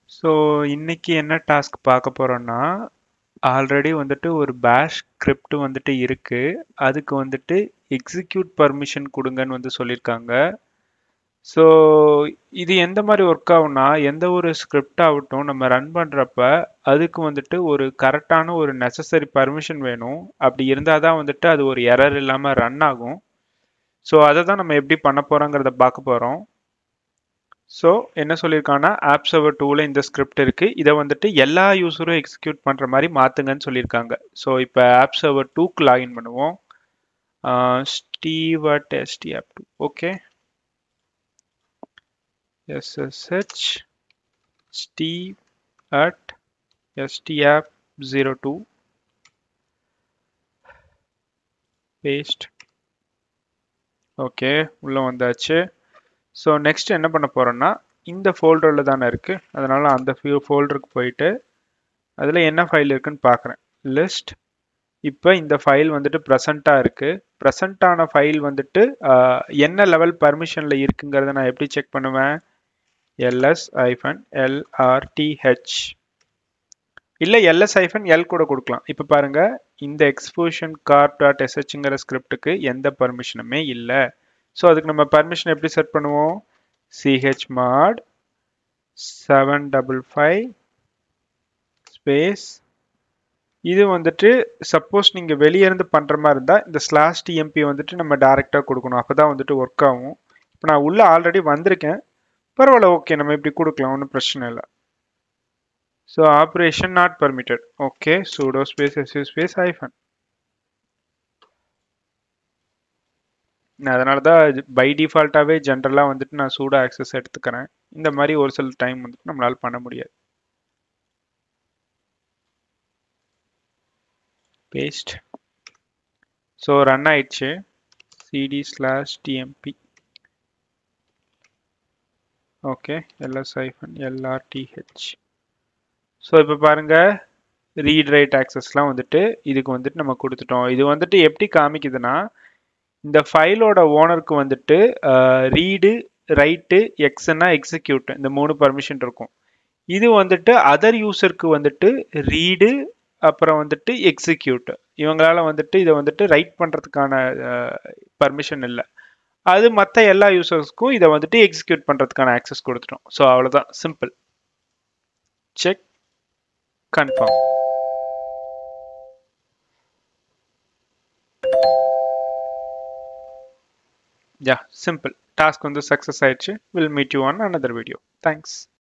so இன்னைக்கு என்ன task பார்க்க போறோம்னா ஆல்ரெடி வந்துட்டு ஒரு பேஷ் ஸ்கிரிப்ட் வந்துட்டு இருக்கு அதுக்கு வந்துட்டு எக்ஸிக்யூட் பர்மிஷன் கொடுங்கன்னு வந்து சொல்லியிருக்காங்க ஸோ இது எந்த மாதிரி ஒர்க் ஆகும்னா எந்த ஒரு ஸ்கிரிப்ட் ஆகட்டும் நம்ம ரன் பண்ணுறப்ப அதுக்கு வந்துட்டு ஒரு கரெக்டான ஒரு நெசசரி பர்மிஷன் வேணும் அப்படி இருந்தால் தான் வந்துட்டு அது ஒரு எரர் இல்லாமல் ரன் ஆகும் ஸோ அதை தான் நம்ம எப்படி பண்ண போகிறோங்கிறத பார்க்க போகிறோம் ஸோ என்ன சொல்லியிருக்காங்கன்னா ஆப் சர்வர் டூவில் இந்த ஸ்கிரிப்ட் இருக்குது இதை வந்துட்டு எல்லா யூஸரும் எக்ஸிக்யூட் பண்ணுற மாதிரி மாற்றுங்கன்னு சொல்லியிருக்காங்க ஸோ இப்போ ஆப் சர்வர் டூக்கு லாகின் பண்ணுவோம் Steve at ST app two okay ssh steve at stapp02 paste okay உள்ள வந்தாச்சு ஸோ நெக்ஸ்ட் என்ன பண்ண போறோம்னா இந்த ஃபோல்டரில் தானே இருக்கு அதனால அந்த ஃபோல்டருக்கு போயிட்டு அதில் என்ன ஃபைல் இருக்குன்னு பார்க்குறேன் லிஸ்ட் இப்போ இந்த ஃபைல் வந்துட்டு ப்ரெசண்ட்டாக இருக்கு ப்ரெசண்ட்டான ஃபைல் வந்துட்டு என்ன லெவல் பர்மிஷனில் இருக்குங்கிறத நான் எப்படி செக் பண்ணுவேன் ls ஐஃபன் lrth இல்லை ls ஐஃபன் எல் கூட கொடுக்கலாம் இப்போ பாருங்க இந்த எக்ஸ்போஷன் கார்ப் டாட் எஸ்ஹெச்ங்கிற ஸ்கிரிப்டுக்கு எந்த பர்மிஷனுமே இல்லை ஸோ அதுக்கு நம்ம பர்மிஷன் எப்படி செட் பண்ணுவோம் CH mod seven double five space இது வந்துட்டு சப்போஸ் நீங்கள் வெளியே இருந்து பண்ணுற மாதிரி இருந்தால் இந்த ஸ்லாஷ் டிஎம்பி வந்துட்டு நம்ம டேரெக்டாக கொடுக்கணும் அப்போ தான் வந்துட்டு ஒர்க் ஆகும் இப்போ நான் உள்ளே ஆல்ரெடி வந்திருக்கேன் பரவாயில்ல ஓகே நம்ம இப்படி கொடுக்கலாம் ஒன்றும் பிரச்சனை இல்லை so operation not permitted okay sudo space SU space hyphen அதனால தான் பை டிஃபால்ட்டாகவே ஜென்ரலாக வந்துட்டு நான் சூடோ ஆக்சஸ் எடுத்துக்கிறேன் இந்த மாதிரி ஒரு சில டைம் வந்துட்டு நம்மளால் பண்ண முடியாது பேஸ்ட் ஸோ ரன் ஆயிடுச்சு CD slash TMP okay LS hyphen LRTH so இப்போ பாருங்க ரீட் ரைட் ஆக்சஸ்லாம் வந்துட்டு இதுக்கு வந்துட்டு நம்ம கொடுத்துட்டோம் இது வந்துட்டு எப்படி காமிக்குதுன்னா இந்த ஃபைலோட ஓனருக்கு வந்துட்டு ரீடு ரைட்டு எக்ஸ்னா எக்ஸிக்யூட் இந்த மூணு பர்மிஷன் இருக்கும் இது வந்துட்டு அதர் யூசருக்கு வந்துட்டு ரீடு அப்புறம் வந்துட்டு எக்ஸிக்யூட் இவங்களால வந்துட்டு இதை வந்துட்டு ரைட் பண்ணுறதுக்கான பர்மிஷன் இல்லை அது மற்ற எல்லா யூசர்ஸ்க்கும் இதை வந்துட்டு எக்ஸிக்யூட் பண்ணுறதுக்கான ஆக்சஸ் கொடுத்துட்டோம் ஸோ அவ்வளோதான் simple check confirm yeah simple task வந்து சக்ஸஸ் ஆயிடுச்சு will meet you on another video thanks